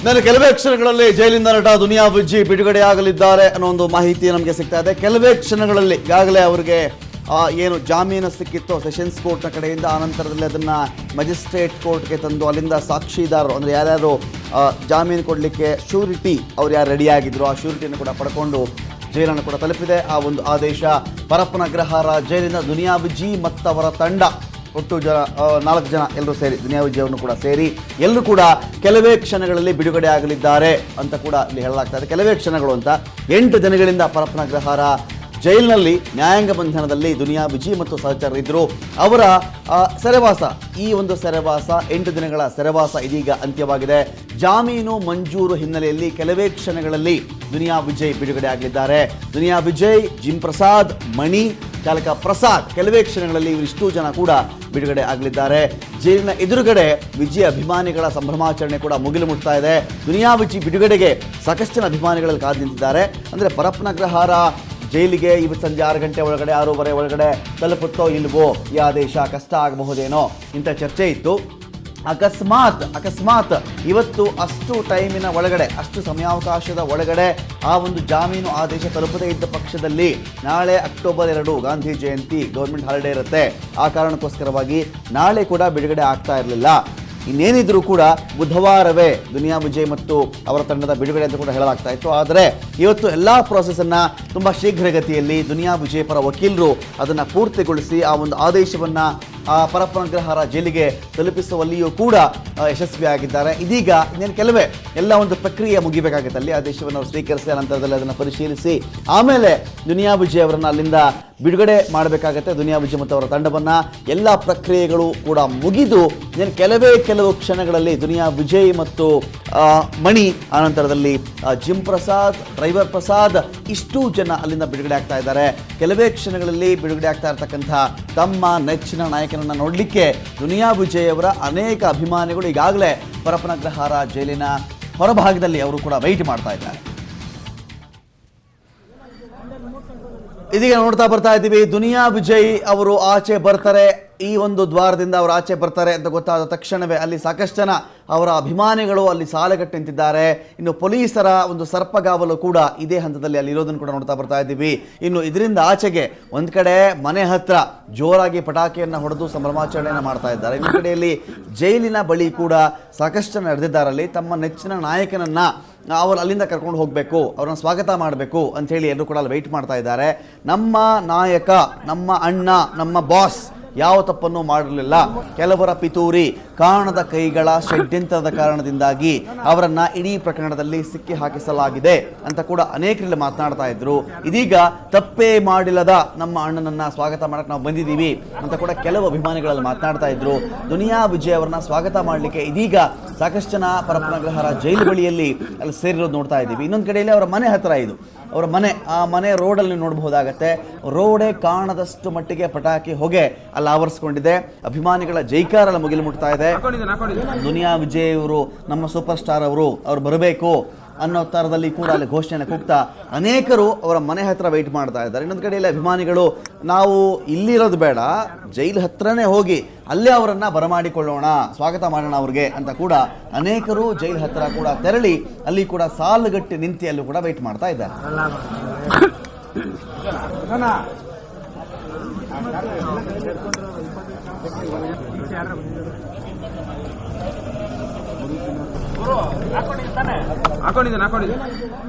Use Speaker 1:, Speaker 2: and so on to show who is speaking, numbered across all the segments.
Speaker 1: ನಾನು ಕೆಲವೇ ಕ್ಷಣಗಳಲ್ಲಿ ಜೈಲಿಂದ ನಟ ದುನಿಯಾ ವಿಜ್ಜಿ ಬಿಡುಗಡೆಯಾಗಲಿದ್ದಾರೆ ಅನ್ನೋ ಒಂದು ಮಾಹಿತಿ ನಮಗೆ ಸಿಗ್ತಾ ಇದೆ ಕೆಲವೇ ಕ್ಷಣಗಳಲ್ಲಿ ಈಗಾಗಲೇ ಅವರಿಗೆ ಆ, ಏನು ಜಾಮೀನು ಸಿಕ್ಕಿತ್ತು ಸೆಷನ್ಸ್ ಕೋರ್ಟ್ನ ಕಡೆಯಿಂದ ಆನಂತರದಲ್ಲಿ ಅದನ್ನು ಮ್ಯಾಜಿಸ್ಟ್ರೇಟ್ ಕೋರ್ಟ್ಗೆ ತಂದು ಅಲ್ಲಿಂದ ಸಾಕ್ಷಿದಾರರು ಅಂದರೆ ಯಾರ್ಯಾರು ಆ, ಜಾಮೀನು ಕೊಡಲಿಕ್ಕೆ ಶ್ಯೂರಿಟಿ ಅವ್ರು ಯಾರು ರೆಡಿಯಾಗಿದ್ರು ಆ ಶ್ಯೂರಿಟಿಯನ್ನು ಕೂಡ ಪಡ್ಕೊಂಡು ಜೈಲನ್ನು ಕೂಡ ತಲುಪಿದೆ ಆ ಒಂದು ಆದೇಶ ಪರಪ್ಪನ ಅಗ್ರಹಾರ ಜೈಲಿನ ದುನಿಯಾ ವಿಜಿ ಮತ್ತವರ ತಂಡ ಒಟ್ಟು ಜನ ಆ, ನಾಲ್ಕು ಜನ ಎಲ್ಲರೂ ಸೇರಿ ದುನಿಯಾ ವಿಜಯ್ ಅವರನ್ನು ಕೂಡ ಸೇರಿ ಎಲ್ಲರೂ ಕೂಡ ಕೆಲವೇ ಕ್ಷಣಗಳಲ್ಲಿ ಬಿಡುಗಡೆ ಆಗಲಿದ್ದಾರೆ ಅಂತ ಕೂಡ ಇಲ್ಲಿ ಹೇಳಲಾಗ್ತಾ ಇದೆ ಕೆಲವೇ ಕ್ಷಣಗಳು ಅಂತ ಎಂಟು ದಿನಗಳಿಂದ ಪರಪ್ಪನ ಅಗ್ರಹಾರ ಜೈಲಿನಲ್ಲಿ ನ್ಯಾಯಾಂಗ ಬಂಧನದಲ್ಲಿ ದುನಿಯಾ ವಿಜಿ ಮತ್ತು ಸಹಚರರಿದ್ದರು ಅವರ ಆ, ಸೆರೆವಾಸ ಈ ಒಂದು ಸೆರೆವಾಸ ಎಂಟು ದಿನಗಳ ಸೆರೆವಾಸ ಇದೀಗ ಅಂತ್ಯವಾಗಿದೆ ಜಾಮೀನು ಮಂಜೂರು ಹಿನ್ನೆಲೆಯಲ್ಲಿ ಕೆಲವೇ ಕ್ಷಣಗಳಲ್ಲಿ ದುನಿಯಾ ವಿಜಯ್ ಬಿಡುಗಡೆ ಆಗಲಿದ್ದಾರೆ ದುನಿಯಾ ವಿಜಯ್ ಜಿಮ್ ಪ್ರಸಾದ್ ಮಣಿ ಚಾಲಕ ಪ್ರಸಾದ್ ಕೆಲವೇ ಕ್ಷಣಗಳಲ್ಲಿ ಇವರಿಷ್ಟು ಜನ ಕೂಡ ಬಿಡುಗಡೆ ಆಗಲಿದ್ದಾರೆ ಜೈಲಿನ ಎದುರುಗಡೆ ವಿಜಯ್ ಅಭಿಮಾನಿಗಳ ಸಂಭ್ರಮಾಚರಣೆ ಕೂಡ ಮುಗಿಲು ಮುಟ್ತಾ ಇದೆ ದುನಿಯಾ ವಿಜಿ ಬಿಡುಗಡೆಗೆ ಸಾಕಷ್ಟು ಜನ ಅಭಿಮಾನಿಗಳಲ್ಲಿ ಕಾದು ನಿಂತಿದ್ದಾರೆ ಅಂದರೆ ಪರಪ್ಪನಗ್ರಹಾರ ಜೈಲಿಗೆ ಇವತ್ತು ಸಂಜೆ ಆರು ಗಂಟೆ ಒಳಗಡೆ ಆರೂವರೆ ಒಳಗಡೆ ತಲುಪುತ್ತೋ ಇಲ್ವೋ ಈ ಆದೇಶ ಕಷ್ಟ ಆಗಬಹುದೇನೋ ಇಂಥ ಚರ್ಚೆ ಇತ್ತು ಅಕಸ್ಮಾತ್ ಅಕಸ್ಮಾತ್ ಇವತ್ತು ಅಷ್ಟು ಟೈಮಿನ ಒಳಗಡೆ ಅಷ್ಟು ಸಮಯಾವಕಾಶದ ಒಳಗಡೆ ಆ ಒಂದು ಜಾಮೀನು ಆದೇಶ ತಲುಪದೇ ಇದ್ದ ಪಕ್ಷದಲ್ಲಿ ನಾಳೆ ಅಕ್ಟೋಬರ್ ಎರಡು ಗಾಂಧಿ ಜಯಂತಿ ಗೌರ್ಮೆಂಟ್ ಹಾಲಿಡೇ ಇರುತ್ತೆ ಆ ಕಾರಣಕ್ಕೋಸ್ಕರವಾಗಿ ನಾಳೆ ಕೂಡ ಬಿಡುಗಡೆ ಆಗ್ತಾ ಇರಲಿಲ್ಲ ಇನ್ನೇನಿದ್ರೂ ಕೂಡ ಬುಧವಾರವೇ ದುನಿಯಾ ವಿಜಯ್ ಮತ್ತು ಅವರ ತಂಡದ ಬಿಡುಗಡೆ ಅಂತ ಕೂಡ ಹೇಳಲಾಗ್ತಾ ಇತ್ತು ಆದರೆ ಇವತ್ತು ಎಲ್ಲ ಪ್ರಾಸೆಸನ್ನು ತುಂಬ ಶೀಘ್ರಗತಿಯಲ್ಲಿ ದುನಿಯಾ ವಿಜಯ್ ಪರ ವಕೀಲರು ಅದನ್ನು ಪೂರ್ತಿಗೊಳಿಸಿ ಆ ಒಂದು ಆದೇಶವನ್ನು ಆ ಪರಪ್ಪನಗ್ರಹಾರ ಜೈಲಿಗೆ ತಲುಪಿಸುವಲ್ಲಿಯೂ ಕೂಡ ಆ, ಯಶಸ್ವಿಯಾಗಿದ್ದಾರೆ ಇದೀಗ ಇನ್ನೇನು ಕೆಲವೇ ಎಲ್ಲ ಒಂದು ಪ್ರಕ್ರಿಯೆ ಮುಗಿಬೇಕಾಗುತ್ತೆ ಅಲ್ಲಿ ಆದೇಶವನ್ನು ಅವರು ಸ್ವೀಕರಿಸಿ ನಂತರದಲ್ಲಿ ಅದನ್ನು ಪರಿಶೀಲಿಸಿ ಆಮೇಲೆ ದುನಿಯಾ ವಿಜಯ್ ಅವರನ್ನು ಅಲ್ಲಿಂದ ಬಿಡುಗಡೆ ಮಾಡಬೇಕಾಗತ್ತೆ ದುನಿಯಾ ವಿಜಯ್ ಮತ್ತು ಅವರ ತಂಡವನ್ನು ಎಲ್ಲ ಪ್ರಕ್ರಿಯೆಗಳು ಕೂಡ ಮುಗಿದು ಇನ್ನೇನು ಕೆಲವೇ ಕೆಲವು ಕ್ಷಣಗಳಲ್ಲಿ ದುನಿಯಾ ವಿಜಯ್ ಮತ್ತು ಆ, ಮಣಿ ಆನಂತರದಲ್ಲಿ ಆ, ಜಿಮ್ ಪ್ರಸಾದ್ ಡ್ರೈವರ್ ಪ್ರಸಾದ್ ಇಷ್ಟು ಜನ ಅಲ್ಲಿಂದ ಬಿಡುಗಡೆ ಆಗ್ತಾ ಇದ್ದಾರೆ ಕೆಲವೇ ಕ್ಷಣಗಳಲ್ಲಿ ಬಿಡುಗಡೆ ಆಗ್ತಾ ಇರತಕ್ಕಂಥ ತಮ್ಮ ನೆಚ್ಚಿನ ನಾಯಕನನ್ನ ನೋಡಲಿಕ್ಕೆ ದುನಿಯಾ ವಿಜಯ್ ಅವರ ಅನೇಕ ಅಭಿಮಾನಿಗಳು ಈಗಾಗಲೇ ಪರಪನಗ್ರಹಾರ ಜೈಲಿನ ಹೊರಭಾಗದಲ್ಲಿ ಅವರು ಕೂಡ ವೆಯ್ಟ್ ಮಾಡ್ತಾ ಇದ್ದಾರೆ ಇದೀಗ ನೋಡ್ತಾ ಬರ್ತಾ ಇದ್ದೀವಿ ದುನಿಯಾ ವಿಜಯ್ ಅವರು ಆಚೆ ಬರ್ತಾರೆ ಈ ಒಂದು ದ್ವಾರದಿಂದ ಅವರು ಆಚೆ ಬರ್ತಾರೆ ಅಂತ ಗೊತ್ತಾದ ತಕ್ಷಣವೇ ಅಲ್ಲಿ ಸಾಕಷ್ಟು ಜನ ಅವರ ಅಭಿಮಾನಿಗಳು ಅಲ್ಲಿ ಸಾಲಗಟ್ಟಿ ನಿಂತಿದ್ದಾರೆ ಇನ್ನು ಪೊಲೀಸರ ಒಂದು ಸರ್ಪಗಾವಲು ಕೂಡ ಇದೇ ಹಂತದಲ್ಲಿ ಅಲ್ಲಿ ಇರೋದನ್ನು ಕೂಡ ನೋಡ್ತಾ ಬರ್ತಾ ಇದ್ದೀವಿ ಇನ್ನು ಇದರಿಂದ ಆಚೆಗೆ ಒಂದ್ ಕಡೆ ಮನೆ ಹತ್ರ ಜೋರಾಗಿ ಪಟಾಕಿಯನ್ನು ಹೊಡೆದು ಸಂಭ್ರಮಾಚರಣೆಯನ್ನು ಮಾಡ್ತಾ ಇದ್ದಾರೆ ಇನ್ನೊಂದು ಕಡೆಯಲ್ಲಿ ಜೈಲಿನ ಬಳಿ ಕೂಡ ಸಾಕಷ್ಟು ಜನ ನಡೆದಿದ್ದಾರಲ್ಲಿ ತಮ್ಮ ನೆಚ್ಚಿನ ನಾಯಕನನ್ನ ಅವರು ಅಲ್ಲಿಂದ ಕರ್ಕೊಂಡು ಹೋಗಬೇಕು ಅವ್ರನ್ನ ಸ್ವಾಗತ ಮಾಡಬೇಕು ಹೇಳಿ ಎಲ್ಲರೂ ಕೂಡ ಅಲ್ಲಿ ವೆಯ್ಟ್ ಮಾಡ್ತಾ ಇದ್ದಾರೆ ನಮ್ಮ ನಾಯಕ ನಮ್ಮ ಅಣ್ಣ ನಮ್ಮ ಬಾಸ್ ಯಾವ ತಪ್ಪನ್ನು ಮಾಡಿರಲಿಲ್ಲ ಕೆಲವರ ಪಿತೂರಿ ಕಾಣದ ಕೈಗಳ ಷಡ್ಯಂತ್ರದ ಕಾರಣದಿಂದಾಗಿ ಅವರನ್ನ ಇಡೀ ಪ್ರಕರಣದಲ್ಲಿ ಸಿಕ್ಕಿ ಹಾಕಿಸಲಾಗಿದೆ ಅಂತ ಕೂಡ ಅನೇಕರಲ್ಲಿ ಮಾತನಾಡ್ತಾ ಇದ್ರು ಇದೀಗ ತಪ್ಪೇ ಮಾಡಿಲ್ಲದ ನಮ್ಮ ಅಣ್ಣನನ್ನ ಸ್ವಾಗತ ಮಾಡಕ್ಕೆ ನಾವು ಬಂದಿದ್ದೀವಿ ಅಂತ ಕೂಡ ಕೆಲವು ಅಭಿಮಾನಿಗಳಲ್ಲಿ ಮಾತನಾಡ್ತಾ ಇದ್ರು ದುನಿಯಾ ವಿಜಯ್ ಅವರನ್ನ ಸ್ವಾಗತ ಮಾಡಲಿಕ್ಕೆ ಇದೀಗ ಸಾಕಷ್ಟು ಜನ ಪರಪ್ಪನಗ್ರಹಾರ ಜೈಲು ಬಳಿಯಲ್ಲಿ ಅಲ್ಲಿ ಸೇರಿರೋದು ನೋಡ್ತಾ ಇದ್ದೀವಿ ಇನ್ನೊಂದು ಕಡೆಯಲ್ಲಿ ಅವರ ಮನೆ ಹತ್ರ ಇದು ಅವರ ಮನೆ ಆ ಮನೆ ರೋಡಲ್ಲಿ ನೋಡಬಹುದಾಗತ್ತೆ ರೋಡೇ ಕಾಣದಷ್ಟು ಮಟ್ಟಿಗೆ ಪಟಾಕಿ ಹೊಗೆ ಅಲ್ಲಿ ಆವರಿಸ್ಕೊಂಡಿದೆ ಅಭಿಮಾನಿಗಳ ಜೈಕಾರಲ್ಲ ಮುಗಿಲು ಮುಟ್ತಾ ಇದೆ ದುನಿಯಾ ವಿಜಯ್ ಅವರು ನಮ್ಮ ಸೂಪರ್ ಸ್ಟಾರ್ ಅವರು ಅವ್ರು ಬರಬೇಕು ಅನ್ನೋ ಥರದಲ್ಲಿ ಕೂಡ ಅಲ್ಲಿ ಘೋಷಣೆಯನ್ನು ಕೂಗ್ತಾ ಅನೇಕರು ಅವರ ಮನೆ ಹತ್ರ ವೆಯ್ಟ್ ಮಾಡ್ತಾ ಇದ್ದಾರೆ ಇನ್ನೊಂದು ಕಡೆಯಲ್ಲಿ ಅಭಿಮಾನಿಗಳು ನಾವು ಇಲ್ಲಿರೋದು ಬೇಡ ಜೈಲ್ ಹತ್ರನೇ ಹೋಗಿ ಅಲ್ಲೇ ಅವರನ್ನ ಬರಮಾಡಿಕೊಳ್ಳೋಣ ಸ್ವಾಗತ ಮಾಡೋಣ ಅವ್ರಿಗೆ ಅಂತ ಕೂಡ ಅನೇಕರು ಜೈಲ್ ಹತ್ರ ಕೂಡ ತೆರಳಿ ಅಲ್ಲಿ ಕೂಡ ಸಾಲುಗಟ್ಟಿ ನಿಂತಿ ಅಲ್ಲೂ ಕೂಡ ವೆಯ್ಟ್ ಮಾಡ್ತಾ ಇದ್ದಾರೆ
Speaker 2: ಹಾಕೊಂಡಿದ್ದಾನೆ ಹಾಕೊಂಡಿದ್ದಾನೆ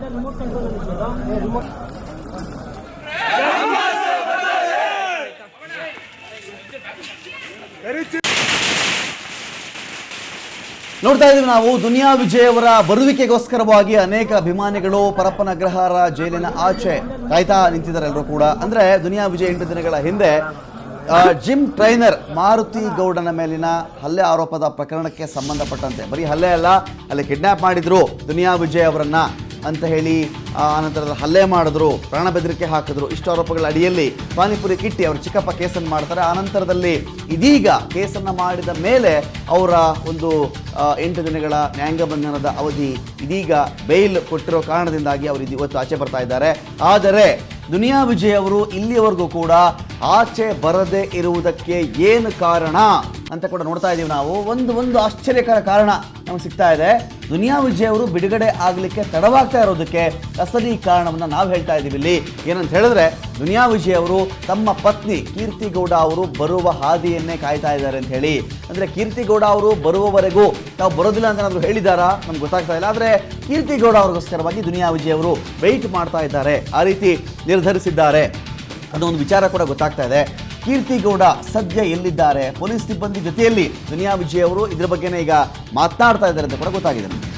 Speaker 1: ನೋಡ್ತಾ ಇದೀವಿ ನಾವು ದುನಿಯಾ ವಿಜಯ್ ಅವರ ಬರುವಿಕೆಗೋಸ್ಕರವಾಗಿ ಅನೇಕ ಅಭಿಮಾನಿಗಳು ಪರಪ್ಪನ ಅಗ್ರಹಾರ ಜೈಲಿನ ಆಚೆ ಕಾಯ್ತಾ ನಿಂತಿದ್ದಾರೆ ಎಲ್ಲರೂ ಕೂಡ ಅಂದ್ರೆ ದುನಿಯಾ ವಿಜಯ್ ಎಂಟು ದಿನಗಳ ಹಿಂದೆ ಆ, ಜಿಮ್ ಟ್ರೈನರ್ ಮಾರುತಿ ಗೌಡನ ಮೇಲಿನ ಹಲ್ಲೆ ಆರೋಪದ ಪ್ರಕರಣಕ್ಕೆ ಸಂಬಂಧಪಟ್ಟಂತೆ ಬರೀ ಹಲ್ಲೆ ಅಲ್ಲ ಅಲ್ಲಿ ಕಿಡ್ನಾಪ್ ಮಾಡಿದ್ರು ದುನಿಯಾ ವಿಜಯ್ ಅವರನ್ನ ಅಂತ ಹೇಳಿ ಆ ನಂತರದ ಹಲ್ಲೆ ಮಾಡಿದ್ರು ಪ್ರಾಣ ಬೆದರಿಕೆ ಹಾಕಿದ್ರು ಇಷ್ಟು ಆರೋಪಗಳ ಅಡಿಯಲ್ಲಿ ಪಾನಿಪುರಿ ಕಿಟ್ಟಿ ಅವರು ಚಿಕ್ಕಪ್ಪ ಕೇಸನ್ನು ಮಾಡ್ತಾರೆ ಆ ನಂತರದಲ್ಲಿ ಇದೀಗ ಕೇಸನ್ನು ಮಾಡಿದ ಮೇಲೆ ಅವರ ಒಂದು ಆ, ಎಂಟು ದಿನಗಳ ನ್ಯಾಯಾಂಗ ಬಂಧನದ ಅವಧಿ ಇದೀಗ ಬೇಲ್ ಕೊಟ್ಟಿರೋ ಕಾರಣದಿಂದಾಗಿ ಅವರು ಇದು ಇವತ್ತು ಆಚೆ ಬರ್ತಾ ಇದ್ದಾರೆ ಆದರೆ ದುನಿಯಾ ವಿಜಯ್ ಅವರು ಇಲ್ಲಿಯವರೆಗೂ ಕೂಡ ಆಚೆ ಬರದೇ ಇರುವುದಕ್ಕೆ ಏನು ಕಾರಣ ಅಂತ ಕೂಡ ನೋಡ್ತಾ ಇದ್ದೀವಿ ನಾವು ಒಂದು ಒಂದು ಆಶ್ಚರ್ಯಕರ ಕಾರಣ ನಮಗೆ ಸಿಗ್ತಾ ಇದೆ ದುನಿಯಾ ವಿಜಯ್ ಅವರು ಬಿಡುಗಡೆ ಆಗಲಿಕ್ಕೆ ತಡವಾಗ್ತಾ ಇರೋದಕ್ಕೆ ಅಸಲಿ ಕಾರಣವನ್ನು ನಾವು ಹೇಳ್ತಾ ಇದ್ದೀವಿ ಇಲ್ಲಿ ಏನಂತ ಹೇಳಿದ್ರೆ ದುನಿಯಾ ವಿಜಯ್ ಅವರು ತಮ್ಮ ಪತ್ನಿ ಕೀರ್ತಿಗೌಡ ಅವರು ಬರುವ ಹಾದಿಯನ್ನೇ ಕಾಯ್ತಾ ಇದ್ದಾರೆ ಅಂತ ಹೇಳಿ ಅಂದರೆ ಕೀರ್ತಿಗೌಡ ಅವರು ಬರುವವರೆಗೂ ನಾವು ಬರೋದಿಲ್ಲ ಅಂತ ಏನಾದ್ರು ಹೇಳಿದಾರಾ ನಮ್ಗೆ ಗೊತ್ತಾಗ್ತಾ ಇಲ್ಲ ಆದರೆ ಕೀರ್ತಿಗೌಡ ಅವ್ರಿಗೋಸ್ಕರವಾಗಿ ದುನಿಯಾ ವಿಜಯ್ ಅವರು ವೆಯ್ಟ್ ಮಾಡ್ತಾ ಇದ್ದಾರೆ ಆ ರೀತಿ ನಿರ್ಧರಿಸಿದ್ದಾರೆ ಅನ್ನೋ ಒಂದು ವಿಚಾರ ಕೂಡ ಗೊತ್ತಾಗ್ತಾ ಇದೆ ಕೀರ್ತಿಗೌಡ ಸದ್ಯ ಎಲ್ಲಿದ್ದಾರೆ ಪೊಲೀಸ್ ಸಿಬ್ಬಂದಿ ಜೊತೆಯಲ್ಲಿ ದುನಿಯಾ ವಿಜಯ್ ಅವರು ಇದ್ರ ಬಗ್ಗೆನೇ ಈಗ ಮಾತನಾಡ್ತಾ ಇದ್ದಾರೆ ಅಂತ ಕೂಡ ಗೊತ್ತಾಗಿದೆ ನಮ್ಗೆ.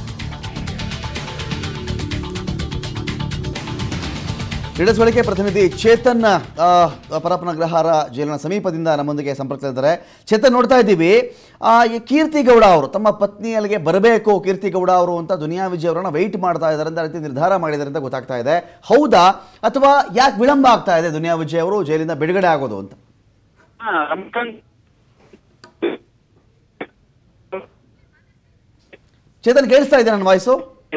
Speaker 1: ಕ್ರೀಡಾ ಬಳಿಕೆ ಪ್ರತಿನಿಧಿ ಚೇತನ್ ಆ, ಪರಪನಗ್ರಹಾರ ಜೈಲಿನ ಸಮೀಪದಿಂದ ನಮ್ಮೊಂದಿಗೆ ಸಂಪರ್ಕದಲ್ಲಿದ್ದಾರೆ ಚೇತನ್ ನೋಡ್ತಾ ಇದ್ದೀವಿ ಆ, ಈ ಕೀರ್ತಿಗೌಡ ಅವರು ತಮ್ಮ ಪತ್ನಿ ಅಲ್ಲಿಗೆ ಬರಬೇಕು ಕೀರ್ತಿಗೌಡ ಅವರು ಅಂತ ದುನಿಯಾ ವಿಜಯ್ ಅವರನ್ನ ವೆಯ್ಟ್ ಮಾಡ್ತಾ ಇದ್ದಾರೆ ಅಂತ ಆ ರೀತಿ ನಿರ್ಧಾರ ಮಾಡಿದ್ದಾರೆ ಅಂತ ಗೊತ್ತಾಗ್ತಾ ಇದೆ ಹೌದಾ ಅಥವಾ ಯಾಕೆ ವಿಳಂಬ ಆಗ್ತಾ ಇದೆ ದುನಿಯಾ ವಿಜಯ್ ಅವರು ಜೈಲಿಂದ ಬಿಡುಗಡೆ ಆಗೋದು ಅಂತ ಚೇತನ್ ಕೇಳಿಸ್ತಾ ಇದೆ ನನ್ನ ವಾಯ್ಸು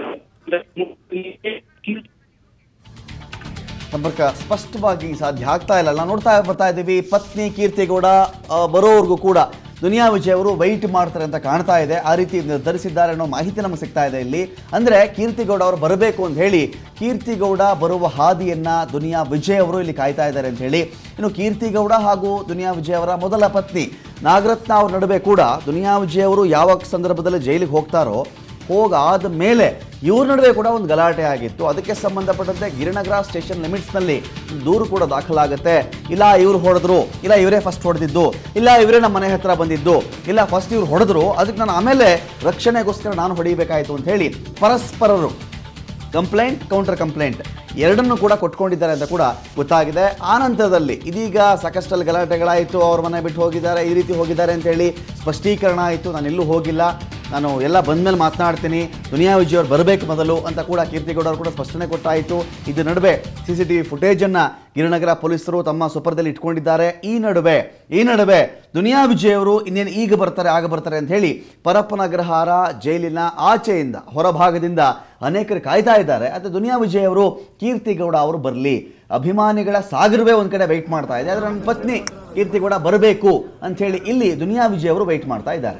Speaker 1: ಸಂಪರ್ಕ ಸ್ಪಷ್ಟವಾಗಿ ಸಾಧ್ಯ ಆಗ್ತಾ ಇಲ್ಲ ನಾವು ನೋಡ್ತಾ ಬರ್ತಾ ಇದ್ದೀವಿ ಪತ್ನಿ ಕೀರ್ತಿಗೌಡ ಆ, ಬರೋವರೆಗೂ ಕೂಡ ದುನಿಯಾ ವಿಜಯ್ ಅವರು ವೈಟ್ ಮಾಡ್ತಾರೆ ಅಂತ ಕಾಣ್ತಾ ಇದೆ ಆ ರೀತಿ ನಿರ್ಧರಿಸಿದ್ದಾರೆ ಅನ್ನೋ ಮಾಹಿತಿ ನಮಗೆ ಸಿಗ್ತಾ ಇದೆ ಇಲ್ಲಿ ಅಂದ್ರೆ ಕೀರ್ತಿಗೌಡ ಅವರು ಬರಬೇಕು ಅಂತ ಹೇಳಿ ಕೀರ್ತಿಗೌಡ ಬರುವ ಹಾದಿಯನ್ನ ದುನಿಯಾ ವಿಜಯ್ ಅವರು ಇಲ್ಲಿ ಕಾಯ್ತಾ ಇದ್ದಾರೆ ಅಂತ ಹೇಳಿ ಇನ್ನು ಕೀರ್ತಿಗೌಡ ಹಾಗೂ ದುನಿಯಾ ವಿಜಯ್ ಅವರ ಮೊದಲ ಪತ್ನಿ ನಾಗರತ್ನ ಅವ್ರ ನಡುವೆ ಕೂಡ ದುನಿಯಾ ವಿಜಯ್ ಅವರು ಯಾವ ಸಂದರ್ಭದಲ್ಲಿ ಜೈಲಿಗೆ ಹೋಗ್ತಾರೋ ಹೋಗಾದ ಮೇಲೆ ಇವ್ರ ನಡುವೆ ಕೂಡ ಒಂದು ಗಲಾಟೆ ಆಗಿತ್ತು ಅದಕ್ಕೆ ಸಂಬಂಧಪಟ್ಟಂತೆ ಗಿರಿನಗರ ಸ್ಟೇಷನ್ ಲಿಮಿಟ್ಸ್ನಲ್ಲಿ ದೂರು ಕೂಡ ದಾಖಲಾಗುತ್ತೆ ಇಲ್ಲ ಇವ್ರು ಹೊಡೆದ್ರು ಇಲ್ಲ ಇವರೇ ಫಸ್ಟ್ ಹೊಡೆದಿದ್ದು ಇಲ್ಲ ಇವರೇ ನಮ್ಮ ಮನೆ ಹತ್ರ ಬಂದಿದ್ದು ಇಲ್ಲ ಫಸ್ಟ್ ಇವ್ರು ಹೊಡೆದ್ರು ಅದಕ್ಕೆ ನಾನು ಆಮೇಲೆ ರಕ್ಷಣೆಗೋಸ್ಕರ ನಾನು ಹೊಡಿಬೇಕಾಯಿತು ಅಂತ ಹೇಳಿ ಪರಸ್ಪರರು ಕಂಪ್ಲೇಂಟ್ ಕೌಂಟರ್ ಕಂಪ್ಲೇಂಟ್ ಎರಡನ್ನೂ ಕೂಡ ಕೊಟ್ಕೊಂಡಿದ್ದಾರೆ ಅಂತ ಕೂಡ ಗೊತ್ತಾಗಿದೆ ಆ ನಂತರದಲ್ಲಿ ಇದೀಗ ಸಾಕಷ್ಟಲ್ಲಿ ಗಲಾಟೆಗಳಾಯಿತು ಅವ್ರ ಮನೆ ಬಿಟ್ಟು ಹೋಗಿದ್ದಾರೆ ಈ ರೀತಿ ಹೋಗಿದ್ದಾರೆ ಅಂತ ಹೇಳಿ ಸ್ಪಷ್ಟೀಕರಣ ಆಯಿತು ನಾನು ಎಲ್ಲೂ ಹೋಗಿಲ್ಲ ನಾನು ಎಲ್ಲ ಬಂದ್ಮೇಲೆ ಮಾತನಾಡ್ತೀನಿ ದುನಿಯಾ ವಿಜಯ್ ಅವ್ರು ಬರಬೇಕು ಮೊದಲು ಅಂತ ಕೂಡ ಕೀರ್ತಿಗೌಡ ಅವರು ಕೂಡ ಸ್ಪಷ್ಟನೆ ಕೊಟ್ಟಾಯಿತು ಇದು ನಡುವೆ ಸಿ ಸಿ ಟಿ ವಿ ಫುಟೇಜನ್ನು ಗಿರಿನಗರ ಪೊಲೀಸರು ತಮ್ಮ ಸುಪರ್ದಲ್ಲಿ ಇಟ್ಕೊಂಡಿದ್ದಾರೆ ಈ ನಡುವೆ ಈ ನಡುವೆ ದುನಿಯಾ ವಿಜಯ್ ಅವರು ಇನ್ನೇನು ಈಗ ಬರ್ತಾರೆ ಆಗ ಬರ್ತಾರೆ ಅಂತ ಹೇಳಿ ಪರಪ್ಪನಗ್ರಹಾರ ಜೈಲಿನ ಆಚೆಯಿಂದ ಹೊರಭಾಗದಿಂದ ಅನೇಕರು ಕಾಯ್ತಾ ಇದ್ದಾರೆ ಆದರೆ ದುನಿಯಾ ವಿಜಯ್ ಅವರು ಕೀರ್ತಿಗೌಡ ಅವರು ಬರಲಿ ಅಭಿಮಾನಿಗಳ ಸಾಗರವೇ ಒಂದು ಕಡೆ ವೆಯ್ಟ್ ಮಾಡ್ತಾ ಇದೆ ಆದರೆ ನನ್ನ ಪತ್ನಿ ಕೀರ್ತಿಗೌಡ ಬರಬೇಕು ಅಂತ ಹೇಳಿ ಇಲ್ಲಿ ದುನಿಯಾ ವಿಜಯ್ ಅವರು ವೆಯ್ಟ್ ಮಾಡ್ತಾ ಇದ್ದಾರೆ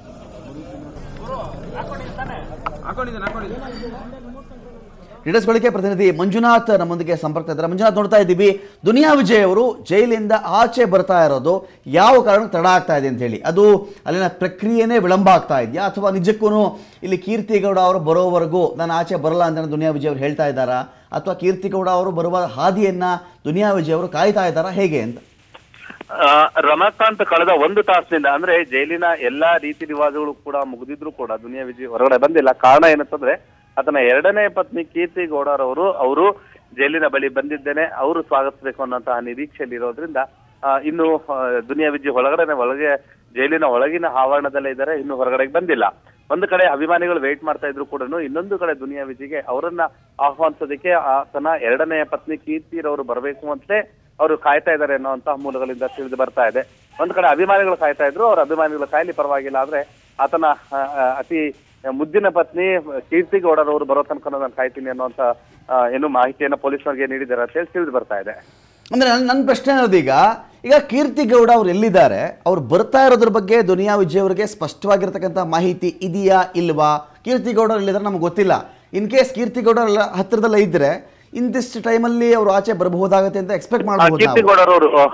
Speaker 2: ಹಾಕೊಂಡಿದ್ದೀನಿ ಹಾಕೊಂಡಿದ್ದೀನಿ
Speaker 1: ಲೀಡರ್ಸ್ ಗಳಿಕೆ ಪ್ರತಿನಿಧಿ ಮಂಜುನಾಥ್ ನಮ್ಮೊಂದಿಗೆ ಸಂಪರ್ಕ ಇದ್ದಾರೆ ಮಂಜುನಾಥ್ ನೋಡ್ತಾ ಇದ್ದೀವಿ ದುನಿಯಾ ವಿಜಯ್ ಅವರು ಜೈಲಿಂದ ಆಚೆ ಬರ್ತಾ ಇರೋದು ಯಾವ ಕಾರಣಕ್ಕೆ ತಡ ಆಗ್ತಾ ಇದೆ ಅಂತ ಹೇಳಿ ಅದು ಅಲ್ಲಿನ ಪ್ರಕ್ರಿಯೆನೇ ವಿಳಂಬ ಆಗ್ತಾ ಇದೆಯಾ ಅಥವಾ ನಿಜಕ್ಕೂ ಇಲ್ಲಿ ಕೀರ್ತಿಗೌಡ ಅವರು ಬರೋವರೆಗೂ ನಾನು ಆಚೆ ಬರಲ್ಲ ಅಂತ ದುನಿಯಾ ವಿಜಯ್ ಅವರು ಹೇಳ್ತಾ ಇದ್ದಾರಾ ಅಥವಾ ಕೀರ್ತಿಗೌಡ ಅವರು ಬರುವ ಹಾದಿಯನ್ನ ದುನಿಯಾ ವಿಜಯ್ ಅವರು ಕಾಯ್ತಾ ಇದ್ದಾರಾ ಹೇಗೆ ಅಂತ
Speaker 3: ಆ, ರಮಾಕಾಂತ್ ಕಳೆದ ಒಂದು ತಾಸಿನಿಂದ ಅಂದ್ರೆ ಜೈಲಿನ ಎಲ್ಲಾ ರೀತಿ ರಿವಾಜುಗಳು ಕೂಡ ಮುಗಿದಿದ್ರು ಕೂಡ ದುನಿಯಾ ವಿಜಯ್ ಹೊರಗಡೆ ಬಂದಿಲ್ಲ ಕಾರಣ ಏನಂತಂದ್ರೆ ಆತನ ಎರಡನೇ ಪತ್ನಿ ಕೀರ್ತಿ ಗೌಡರವರು ಅವರು ಜೈಲಿನ ಬಳಿ ಬಂದಿದ್ದೇನೆ ಅವರು ಸ್ವಾಗತಿಸಬೇಕು ಅನ್ನೋಂತಹ ನಿರೀಕ್ಷೆಯಲ್ಲಿ ಇರೋದ್ರಿಂದ ಆ, ಇನ್ನು ಆ, ದುನಿಯಾ ವಿಜಯ್ ಒಳಗಡೆ ಒಳಗೆ ಜೈಲಿನ ಒಳಗಿನ ಆವರಣದಲ್ಲೇ ಇದ್ದಾರೆ ಇನ್ನು ಹೊರಗಡೆಗೆ ಬಂದಿಲ್ಲ ಒಂದು ಕಡೆ ಅಭಿಮಾನಿಗಳು ವೇಟ್ ಮಾಡ್ತಾ ಇದ್ರು ಕೂಡ ಇನ್ನೊಂದು ಕಡೆ ದುನಿಯಾ ವಿಜಯ್ಗೆ ಅವರನ್ನ ಆಹ್ವಾನಿಸೋದಕ್ಕೆ ಆತನ ಎರಡನೆಯ ಪತ್ನಿ ಕೀರ್ತಿರವರು ಬರಬೇಕು ಅಂತಲೇ ಅವರು ಕಾಯ್ತಾ ಇದ್ದಾರೆ ಅನ್ನುವಂತಹ ಮೂಲಗಳಿಂದ ತಿಳಿದು ಬರ್ತಾ ಇದೆ ಒಂದ್ ಕಡೆ ಅಭಿಮಾನಿಗಳು ಕಾಯ್ತಾ ಇದ್ರು ಅವ್ರ ಅಭಿಮಾನಿಗಳು ಕಾಯ್ಲಿ ಪರವಾಗಿಲ್ಲ ಆದ್ರೆ ಆತನ ಆ, ಆ, ಅತಿ ಮುದ್ದಿನ ಪತ್ನಿ ಕೀರ್ತಿ ಗೌಡರವರು ಬರೋ ತನಕ ನಾನು ಕಾಯ್ತೀನಿ ಅನ್ನುವಂತ ಆ, ಏನು ಮಾಹಿತಿಯನ್ನ ಪೊಲೀಸರಿಗೆ ನೀಡಿದ್ದಾರೆ ಅಂತ ಹೇಳಿ ತಿಳಿದು ಬರ್ತಾ ಇದೆ
Speaker 1: ಅಂದ್ರೆ ನನ್ನ ನನ್ನ ಪ್ರಶ್ನೆ ಅನ್ನೋದು ಈಗ ಈಗ ಕೀರ್ತಿಗೌಡ ಅವ್ರು ಎಲ್ಲಿದ್ದಾರೆ ಅವ್ರು ಬರ್ತಾ ಇರೋದ್ರ ಬಗ್ಗೆ ದುನಿಯಾ ವಿಜಯ್ ಅವರಿಗೆ ಸ್ಪಷ್ಟವಾಗಿರ್ತಕ್ಕಂಥ ಮಾಹಿತಿ ಇದೆಯಾ ಇಲ್ವಾ ಕೀರ್ತಿಗೌಡ ಎಲ್ಲಿದ್ದಾರೆ ನಮ್ಗೆ ಗೊತ್ತಿಲ್ಲ ಇನ್ ಕೇಸ್ ಕೀರ್ತಿಗೌಡ ಎಲ್ಲ ಹತ್ತಿರದಲ್ಲೇ ಇದ್ರೆ ಇಂತಿಷ್ಟು ಟೈಮಲ್ಲಿ ಅವರು ಆಚೆ ಬರಬಹುದಾಗತ್ತೆ ಅಂತ ಎಕ್ಸ್ಪೆಕ್ಟ್
Speaker 3: ಆ,
Speaker 1: ಮಾಡಬಹುದು
Speaker 3: ಕೀರ್ತಿ ಗೌಡರವರು ಆ,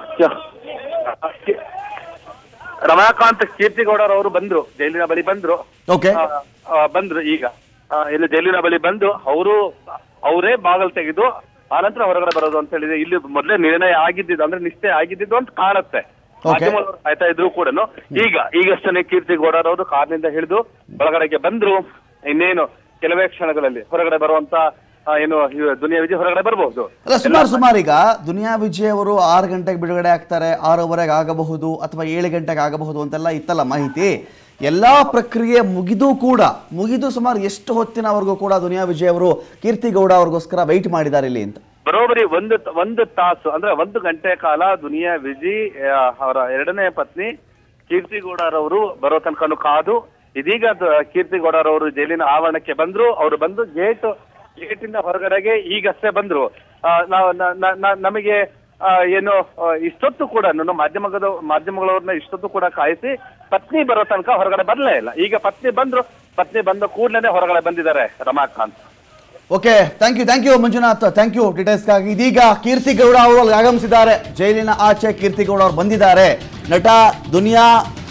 Speaker 3: ಕಿ- ರಮಾಕಾಂತ್ ಕೀರ್ತಿ ಗೌಡರವರು ಬಂದ್ರು ಜೈಲಿನ ಬಳಿ ಬಂದ್ರು
Speaker 1: ಓಕೆ
Speaker 3: ಆ, ಆ, ಬಂದ್ರು ಈಗ ಆ, ಇಲ್ಲಿ ಜೈಲಿನ ಬಳಿ ಬಂದು ಅವರು ಅವರೇ ಬಾಗಲ್ ತೆಗೆದು ಆನಂತರ ಹೊರಗಡೆ ಬರೋದು ಅಂತ ಹೇಳಿದೆ ಇಲ್ಲಿ ಮೊದಲೇ ನಿರ್ಣಯ ಆಗಿದ್ದಿದ್ದು ಅಂದ್ರೆ ನಿಶ್ಚಯ ಆಗಿದ್ದಿದ್ದು ಅಂತ ಕಾಣುತ್ತೆ ಮಾಧ್ಯಮದವರು ಕಾಯ್ತಾ ಇದ್ರು ಕೂಡ ಈಗ ಈಗಷ್ಟೇ ಕೀರ್ತಿ ಗೌಡರವರು ಕಾರ್ನಿಂದ ಹಿಡಿದು ಒಳಗಡೆಗೆ ಬಂದ್ರು ಇನ್ನೇನು ಕೆಲವೇ ಕ್ಷಣಗಳಲ್ಲಿ ಹೊರಗಡೆ ಬರುವಂತ ಆ, ಏನು ಇವ- ದುನಿಯಾ ವಿಜಯ್ ಹೊರಗಡೆ ಬರಬಹುದು
Speaker 1: ಅಲ್ಲ ಸುಮಾರು ಸುಮಾರು ಈಗ ದುನಿಯಾ ವಿಜಯ್ ಅವರು ಆರು ಗಂಟೆಗೆ ಬಿಡುಗಡೆ ಆಗ್ತಾರೆ ಆರೂವರೆಗೆ ಆಗಬಹುದು ಅಥವಾ ಏಳು ಗಂಟೆಗೆ ಆಗಬಹುದು ಅಂತೆಲ್ಲ ಇತ್ತಲ್ಲ ಮಾಹಿತಿ ಎಲ್ಲಾ ಪ್ರಕ್ರಿಯೆ ಮುಗಿದು ಕೂಡ ಮುಗಿದು ಸುಮಾರು ಎಷ್ಟು ಹೊತ್ತಿನವರೆಗೂ ಕೂಡ ದುನಿಯಾ ವಿಜಯ್ ಅವರು ಕೀರ್ತಿಗೌಡ ಅವ್ರಿಗೋಸ್ಕರ ವೆಯ್ಟ್ ಮಾಡಿದ್ದಾರೆ ಇಲ್ಲಿ ಅಂತ
Speaker 3: ಬರೋಬ್ಬರಿ ಒಂದು ಒಂದು ತಾಸು ಅಂದ್ರೆ ಒಂದು ಗಂಟೆ ಕಾಲ ದುನಿಯಾ ವಿಜಿ ಆ, ಅವರ ಎರಡನೇ ಪತ್ನಿ ಕೀರ್ತಿಗೌಡರವರು ಬರೋ ತನಕನು ಕಾದು ಇದೀಗ ದ- ಕೀರ್ತಿಗೌಡರವರು ಜೈಲಿನ ಆವರಣಕ್ಕೆ ಬಂದ್ರು ಅವರು ಬಂದು ಗೇಟ್ ಗೇಟಿಂದ ಹೊರಗಡೆಗೆ ಈಗಷ್ಟೇ ಬಂದ್ರು ಆ, ನಾವು ನ- ನ- ನ- ನಮಗೆ ಆ, ಏನು ಆ, ಇಷ್ಟೊತ್ತು ಕೂಡ ನನ್ನ ಮಾಧ್ಯಮದ ಮಾಧ್ಯಮಗಳವ್ರನ್ನ ಇಷ್ಟೊತ್ತು ಕೂಡ ಕಾಯಿಸಿ ಪತ್ನಿ ಬರೋ ತನಕ ಹೊರಗಡೆ ಬರಲೇ ಇಲ್ಲ ಈಗ ಪತ್ನಿ ಬಂದ್ರು ಪತ್ನಿ ಬಂದ ಕೂಡಲೇ ಹೊರಗಡೆ ಬಂದಿದ್ದಾರೆ Ramakant
Speaker 1: okay thank you thank you Manjunath thank you ಡೀಟೇಲ್ಸ್ಗಾಗಿ ಇದೀಗ ಕೀರ್ತಿ ಗೌಡ ಅವರು ಅಲ್ಲಿ ಆಗಮಿಸಿದ್ದಾರೆ ಜೈಲಿನ ಆಚೆ ಕೀರ್ತಿ ಗೌಡ ಅವರು ಬಂದಿದ್ದಾರೆ ನಟ ದುನಿಯಾ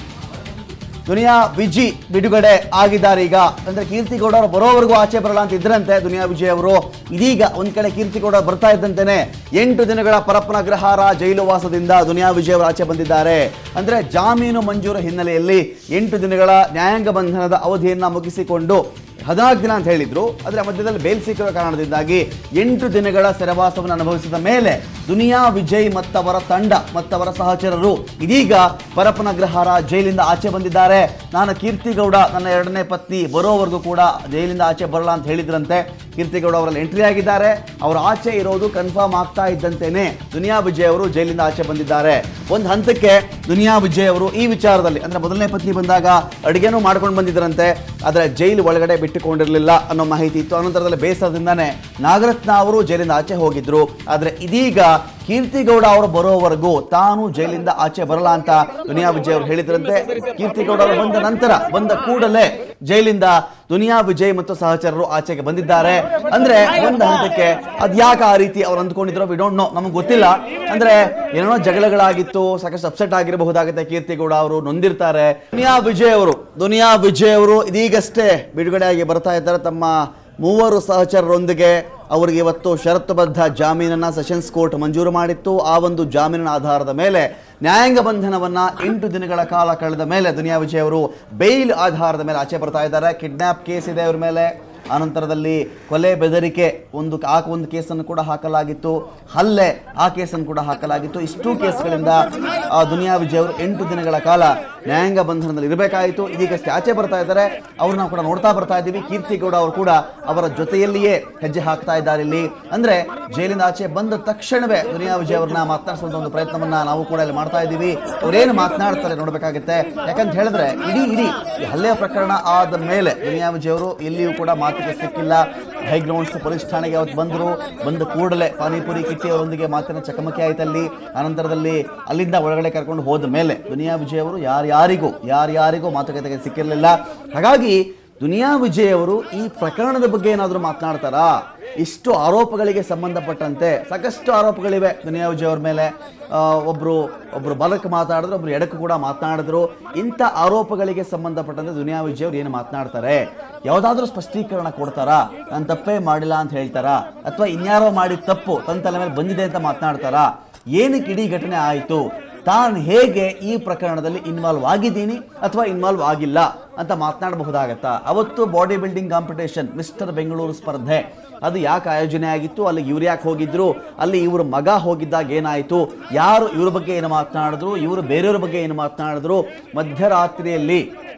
Speaker 1: ದುನಿಯಾ ವಿಜಿ ಬಿಡುಗಡೆ ಆಗಿದ್ದಾರೆ ಈಗ ಅಂದ್ರೆ ಕೀರ್ತಿ ಗೌಡ ಅವರು ಬರೋವರೆಗೂ ಆಚೆ ಬರಲ್ಲ ಅಂತ ಇದ್ರಂತೆ ದುನಿಯಾ ವಿಜಯ್ ಅವರು ಇದೀಗ ಒಂದ್ ಕಡೆ ಕೀರ್ತಿ ಗೌಡ ಬರ್ತಾ ಇದ್ದಂತೆನೆ ಎಂಟು ದಿನಗಳ ಪರಪ್ಪನಗ್ರಹಾರ ಜೈಲು ವಾಸದಿಂದ ದುನಿಯಾ ವಿಜಯ್ ಅವರು ಆಚೆ ಬಂದಿದ್ದಾರೆ ಅಂದ್ರೆ ಜಾಮೀನು ಮಂಜೂರು ಹಿನ್ನೆಲೆಯಲ್ಲಿ ಎಂಟು ದಿನಗಳ ನ್ಯಾಯಾಂಗ ಬಂಧನದ ಅವಧಿಯನ್ನ ಮುಗಿಸಿಕೊಂಡು ಹದಿನಾಲ್ಕು ದಿನ ಅಂತ ಹೇಳಿದ್ರು ಅದರ ಮಧ್ಯದಲ್ಲಿ ಬೇಲ್ ಸಿಕ್ಕಿರುವ ಕಾರಣದಿಂದಾಗಿ ಎಂಟು ದಿನಗಳ ಸೆರೆವಾಸವನ್ನು ಅನುಭವಿಸಿದ ಮೇಲೆ ದುನಿಯಾ ವಿಜಯ್ ಮತ್ತವರ ತಂಡ ಮತ್ತವರ ಸಹಚರರು ಇದೀಗ ಪರಪನಗ್ರಹಾರ ಜೈಲಿಂದ ಆಚೆ ಬಂದಿದ್ದಾರೆ ನಾನು ಕೀರ್ತಿಗೌಡ ನನ್ನ ಎರಡನೇ ಪತ್ನಿ ಬರೋವರೆಗೂ ಕೂಡ ಜೈಲಿಂದ ಆಚೆ ಬರಲ್ಲ ಅಂತ ಹೇಳಿದ್ರಂತೆ ಕೀರ್ತಿಗೌಡ ಅವರಲ್ಲಿ ಎಂಟ್ರಿ ಆಗಿದ್ದಾರೆ ಅವರು ಆಚೆ ಇರೋದು ಕನ್ಫರ್ಮ್ ಆಗ್ತಾ ಇದ್ದಂತೆಯೇ ದುನಿಯಾ ವಿಜಯ್ ಅವರು ಜೈಲಿಂದ ಆಚೆ ಬಂದಿದ್ದಾರೆ ಒಂದು ಹಂತಕ್ಕೆ ದುನಿಯಾ ವಿಜಯ್ ಅವರು ಈ ವಿಚಾರದಲ್ಲಿ ಅಂದ್ರೆ ಮೊದಲನೇ ಪತ್ನಿ ಬಂದಾಗ ಅಡುಗೆನೂ ಮಾಡ್ಕೊಂಡು ಬಂದಿದ್ರಂತೆ ಆದರೆ ಜೈಲು ಒಳಗಡೆ ಬಿಟ್ಟುಕೊಂಡಿರಲಿಲ್ಲ ಅನ್ನೋ ಮಾಹಿತಿ ಇತ್ತು ಅನಂತರದಲ್ಲಿ ಬೇಸರದಿಂದಾನೆ ನಾಗರತ್ನ ಅವರು ಜೈಲಿಂದ ಆಚೆ ಹೋಗಿದ್ರು ಆದರೆ ಇದೀಗ ಕೀರ್ತಿಗೌಡ ಅವರು ಬರೋವರೆಗೂ ತಾನು ಜೈಲಿಂದ ಆಚೆ ಬರಲ್ಲ ಅಂತ ದುನಿಯಾ ವಿಜಯ್ ಅವರು ಹೇಳಿದ್ರಂತೆ ಕೀರ್ತಿಗೌಡ ಅವರು ಬಂದ ನಂತರ ಬಂದ ಕೂಡಲೇ ಜೈಲಿಂದ ದುನಿಯಾ ವಿಜಯ್ ಮತ್ತು ಸಹಚರರು ಆಚೆಗೆ ಬಂದಿದ್ದಾರೆ ಅಂದ್ರೆ ಒಂದು ಹಂತಕ್ಕೆ ಅದ್ಯಾಕೆ ಆ ರೀತಿ ಅವ್ರು ಅಂದ್ಕೊಂಡಿದ್ರು ವಿ ಡೋಂಟ್ ನೋ ನಮಗೆ ಗೊತ್ತಿಲ್ಲ ಅಂದ್ರೆ ಏನೋ ಜಗಳಗಳಾಗಿತ್ತು ಸಾಕಷ್ಟು ಅಪ್ಸೆಟ್ ಆಗಿರಬಹುದಾಗುತ್ತೆ ಕೀರ್ತಿಗೌಡ ಅವರು ನೊಂದಿರ್ತಾರೆ ದುನಿಯಾ ವಿಜಯ್ ಅವರು ದುನಿಯಾ ವಿಜಯ್ ಅವರು ಇದೀಗಷ್ಟೇ ಬಿಡುಗಡೆಯಾಗಿ ಬರ್ತಾ ಇದ್ದಾರೆ ತಮ್ಮ ಮೂವರು ಸಹಚರರೊಂದಿಗೆ ಅವರಿಗೆ ಇವತ್ತು ಷರತ್ತುಬದ್ಧ ಜಾಮೀನನ್ನ ಸೆಷನ್ಸ್ ಕೋರ್ಟ್ ಮಂಜೂರು ಮಾಡಿತ್ತು ಆ ಒಂದು ಜಾಮೀನಿನ ಆಧಾರದ ಮೇಲೆ ನ್ಯಾಯಾಂಗ ಬಂಧನವನ್ನ ಎಂಟು ದಿನಗಳ ಕಾಲ ಕಳೆದ ಮೇಲೆ ದುನಿಯಾ ವಿಜಯ್ ಅವರು ಬೇಲ್ ಆಧಾರದ ಮೇಲೆ ಆಚೆ ಬರ್ತಾ ಇದ್ದಾರೆ ಕಿಡ್ನಾಪ್ ಕೇಸ್ ಇದೆ ಅವ್ರ ಮೇಲೆ ಆನಂತರದಲ್ಲಿ ಕೊಲೆ ಬೆದರಿಕೆ ಒಂದು ಆ ಒಂದು ಕೇಸನ್ನು ಕೂಡ ಹಾಕಲಾಗಿತ್ತು ಹಲ್ಲೆ ಆ ಕೇಸನ್ನು ಕೂಡ ಹಾಕಲಾಗಿತ್ತು ಇಷ್ಟು ಕೇಸ್ಗಳಿಂದ ಆ ದುನಿಯಾ ವಿಜಯ್ ಅವರು ಎಂಟು ದಿನಗಳ ಕಾಲ ನ್ಯಾಯಾಂಗ ಬಂಧನದಲ್ಲಿ ಇರಬೇಕಾಯಿತು ಇದೀಗಷ್ಟೇ ಆಚೆ ಬರ್ತಾ ಇದ್ದಾರೆ ಅವ್ರನ್ನ ಕೂಡ ನೋಡ್ತಾ ಬರ್ತಾ ಇದ್ದೀವಿ ಕೀರ್ತಿಗೌಡ ಅವರು ಕೂಡ ಅವರ ಜೊತೆಯಲ್ಲಿಯೇ ಹೆಜ್ಜೆ ಹಾಕ್ತಾ ಇದ್ದಾರೆ ಇಲ್ಲಿ ಅಂದ್ರೆ ಜೈಲಿಂದ ಆಚೆ ಬಂದ ತಕ್ಷಣವೇ ದುನಿಯಾ ವಿಜಯ್ ಅವ್ರನ್ನ ಮಾತನಾಡಿಸುವಂತ ಒಂದು ಪ್ರಯತ್ನವನ್ನ ನಾವು ಕೂಡ ಇಲ್ಲಿ ಮಾಡ್ತಾ ಇದ್ದೀವಿ ಅವ್ರೇನು ಮಾತನಾಡ್ತಾರೆ ನೋಡ್ಬೇಕಾಗುತ್ತೆ ಯಾಕಂತ ಹೇಳಿದ್ರೆ ಇಡೀ ಇಡೀ ಈ ಹಲ್ಲೆಯ ಪ್ರಕರಣ ಆದ ಮೇಲೆ ದುನಿಯಾ ವಿಜಯ್ ಅವರು ಎಲ್ಲಿಯೂ ಕೂಡ ಮಾತಿಗೆ ಸಿಕ್ಕಿಲ್ಲ ಹೈಗ್ರೌಂಡ್ಸ್ ಪೊಲೀಸ್ ಠಾಣೆಗೆ ಅವತ್ತು ಬಂದರು ಬಂದ ಕೂಡಲೇ ಪಾನಿಪುರಿ ಕಿಟ್ಟಿ ಅವರೊಂದಿಗೆ ಮಾತಿನ ಚಕಮಕಿ ಆಯ್ತಲ್ಲಿ ಅನಂತರದಲ್ಲಿ ಅಲ್ಲಿಂದ ಒಳಗಡೆ ಕರ್ಕೊಂಡು ಹೋದ ಮೇಲೆ ದುನಿಯಾ ವಿಜಯ್ ಅವರು ಯಾರ್ಯಾರಿಗೂ ಯಾರ್ಯಾರಿಗೂ ಮಾತುಕತೆಗೆ ಸಿಕ್ಕಿರಲಿಲ್ಲ ಹಾಗಾಗಿ ದುನಿಯಾ ವಿಜಯ್ ಅವರು ಈ ಪ್ರಕರಣದ ಬಗ್ಗೆ ಏನಾದರೂ ಮಾತನಾಡ್ತಾರಾ ಇಷ್ಟು ಆರೋಪಗಳಿಗೆ ಸಂಬಂಧಪಟ್ಟಂತೆ ಸಾಕಷ್ಟು ಆರೋಪಗಳಿವೆ ದುನಿಯಾ ವಿಜಯ್ ಅವ್ರ ಮೇಲೆ ಆ, ಒಬ್ರು ಒಬ್ರು ಬಲಕ್ಕೆ ಮಾತಾಡಿದ್ರು ಒಬ್ರು ಎಡಕ್ಕೆ ಕೂಡ ಮಾತನಾಡಿದ್ರು ಇಂಥ ಆರೋಪಗಳಿಗೆ ಸಂಬಂಧಪಟ್ಟಂತೆ ದುನಿಯಾ ವಿಜಯ್ ಅವ್ರು ಏನು ಮಾತನಾಡ್ತಾರೆ ಯಾವುದಾದ್ರೂ ಸ್ಪಷ್ಟೀಕರಣ ಕೊಡ್ತಾರಾ ನಾನು ತಪ್ಪೇ ಮಾಡಿಲ್ಲ ಅಂತ ಹೇಳ್ತಾರಾ ಅಥವಾ ಇನ್ಯಾರೋ ಮಾಡಿದ ತಪ್ಪು ತನ್ನ ತಲೆ ಮೇಲೆ ಬಂದಿದೆ ಅಂತ ಮಾತನಾಡ್ತಾರಾ ಏನಕ್ಕೆ ಇಡೀ ಘಟನೆ ಆಯಿತು ತಾನು ಹೇಗೆ ಈ ಪ್ರಕರಣದಲ್ಲಿ ಇನ್ವಾಲ್ವ್ ಆಗಿದ್ದೀನಿ ಅಥವಾ ಇನ್ವಾಲ್ವ್ ಆಗಿಲ್ಲ ಅಂತ ಮಾತನಾಡಬಹುದಾಗತ್ತಾ ಅವತ್ತು body building competition mister Bengaluru ಸ್ಪರ್ಧೆ ಅದು ಯಾಕೆ ಆಯೋಜನೆ ಆಗಿತ್ತು ಅಲ್ಲಿ ಇವ್ರು ಯಾಕೆ ಹೋಗಿದ್ರು ಅಲ್ಲಿ ಇವ್ರ ಮಗ ಹೋಗಿದ್ದಾಗ ಏನಾಯಿತು ಯಾರು ಇವ್ರ ಬಗ್ಗೆ ಏನು ಮಾತನಾಡಿದ್ರು ಇವರು ಬೇರೆಯವ್ರ ಬಗ್ಗೆ ಏನು ಮಾತನಾಡಿದ್ರು ಮಧ್ಯರಾತ್ರಿಯಲ್ಲಿ